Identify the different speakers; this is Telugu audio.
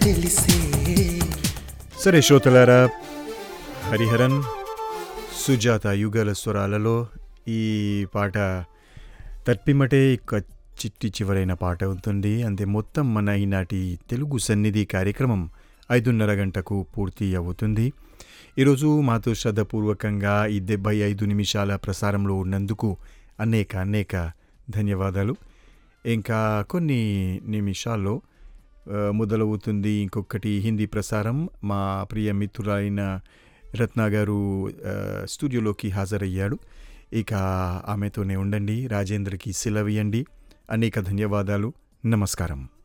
Speaker 1: తెలిసే
Speaker 2: సరే శ్రోతలారా హరిహరన్ సుజాత యుగల స్వరాలలో ఈ పాట తప్పిమటే ఇక చిట్టి చివరైన పాట అవుతుంది అంతే మొత్తం మన ఈనాటి తెలుగు సన్నిధి కార్యక్రమం ఐదున్నర గంటకు పూర్తి అవుతుంది ఈరోజు మాతో శ్రద్ధపూర్వకంగా ఈ డెబ్బై ఐదు నిమిషాల ప్రసారంలో ఉన్నందుకు అనేక అనేక ధన్యవాదాలు ఇంకా కొన్ని నిమిషాల్లో ఆ, మొదలవుతుంది ఇంకొకటి హిందీ ప్రసారం మా ప్రియ మిత్రులైన రత్న గారు ఆ, స్టూడియోలోకి హాజరయ్యాడు ఇక ఆమెతోనే ఉండండి రాజేంద్రకి సెలవియండి అనేక ధన్యవాదాలు నమస్కారం